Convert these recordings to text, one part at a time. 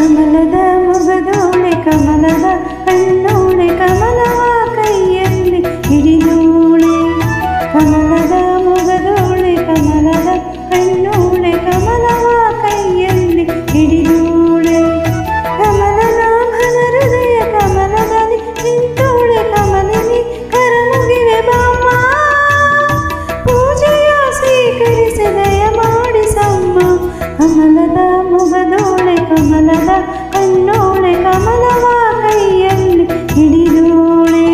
ಕಮಲದ ಮುಗದೋಳೆ ಕಮಲದ ಕಣ್ಣೋಳೆ ಕಮಲವ ಕೈಯಲ್ಲಿ ಹಿಡಿದೋಳೆ ಕಮಲದ ಮುಗದೋಳೆ ಕಮಲದ ಕಣ್ಣೋಳೆ ಕಮಲವ ಕೈಯಲ್ಲಿ ಹಿಡಿದೋಳೆ ಕಮಲದ ಘನ ಹೃದಯ ಕಮಲದಲ್ಲಿ ನಿಂತೋಳೆ ಕಮಲಿನಿ ಕರಮುಗಿವೆ ಬಾಮ್ಮ ಪೂಜೆಯ ಸ್ವೀಕರಿಸಿ ದಯ ಮಾಡಿಸಮ್ಮ ಕಮಲದ ಮುಗದೋಳೆ ಕಮಲದ ಕಣ್ಣೋಳೆ ಕಮಲವ ಕೈಯಲ್ಲಿ ಹಿಡಿದೋಳೆ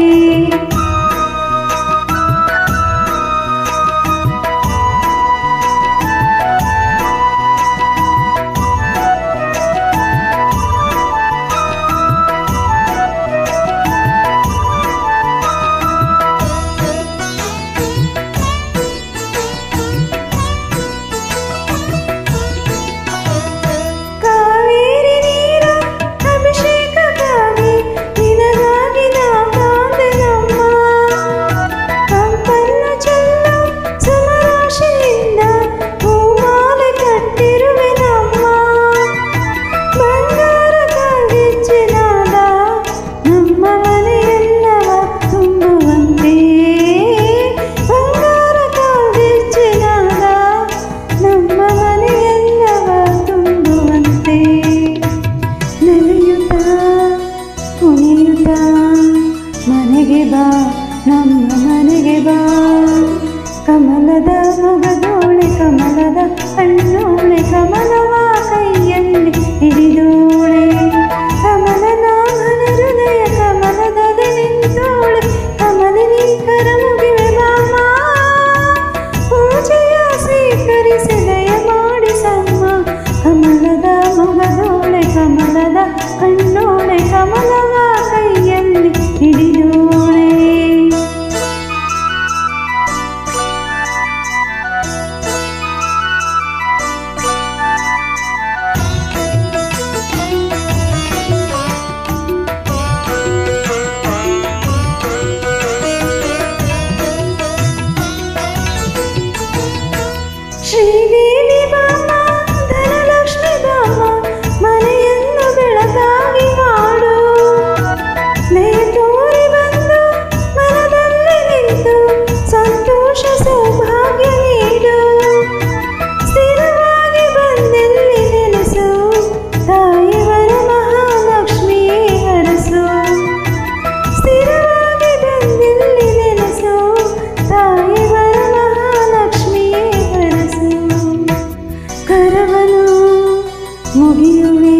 ಕಾವೇರಿ ನೀರ ಅಭಿಷೇಕಕ್ಕಾಗಿ ನಿನಗಾಗಿ ನಾ ಕಾಂದೆನಮ್ಮ ಕಂಪನ್ನ ಚೆಲ್ಲ ಸಮರಾಶಿಯಿಂದ ಹೂಮಾಲೆ ಕಟ್ಟಿರುವೆ ನಮ್ಮ ಬಂಗಾರ ಕಾಗೆಜ್ಜಿನಾದ ನಮ್ಮ ಮನೆಯೆಲ್ಲವ ತುಂಬುವಂತೆ ಬಂಗಾರ ಕಾಗೆಜ್ಜಿನಾದ ನಮ್ಮ ಮನೆಯೆಲ್ಲವ ತುಂಬುವಂತೆ ನಲಿಯುತ್ತ ಕುಣಿಯುತ್ತ ಮನೆಗೆ ಬಾ ನಮ್ಮ ಮನೆಗೆ ಬಾ ಕಮಲದ ಮೊಗದೋಳೆ ಕಮಲದ ಕಣ್ಣೋಳೆ ಕಮಲವ ಕೈಯಲ್ಲಿ ಹಿಡಿದೋಳೆ ಕಮಲದ ಘನ ಹೃದಯ ಕಮಲದಲ್ಲಿ ನಿಂತೋಳೆ ಕಮಲಿನಿ ಕರಮುಗಿವೆ ಬಾಮ ಪೂಜೆಯ ಸ್ವೀಕರಿಸಿ ದಯ ಮಾಡಿಸಮ್ಮ ಕಮಲದ ಮೊಗದೋಳೆ ಕಮಲದ ಕಣ್ಣೋಳೆ ಕಮಲವ ಕೈಯಲ್ಲಿ ಹಿಡಿದೋಳೆ ಶ್ರೀದೇವಿ ಬಾಮ ಧನಲಕ್ಷ್ಮಿ ಬಾಮ ಮನೆಯನ್ನು ಬೆಳಕಾಗಿ ಮಾಡು ದಯ ತೋರಿ ಬಂದು ಮನದಲ್ಲಿ ನಿಂತು ಸಂತೋಷ ಸೌಭಾಗ್ಯ ನೀಡು ಸ್ಥಿರವಾಗಿ ಬಂದಲ್ಲಿ ನೆಲೆಸು ತಾಯಿವರ ಮಹಾಲಕ್ಷ್ಮಿಯೇ ಹರಸು ಸ್ಥಿರವಾಗಿ ಬಂದಿಲ್ಲಿ ನೆಲೆಸು ತಾಯಿವರ ಮಹಾಲಕ್ಷ್ಮಿಯೇ ಹರಸು ಕರವನು ಮುಗಿಯುವೆ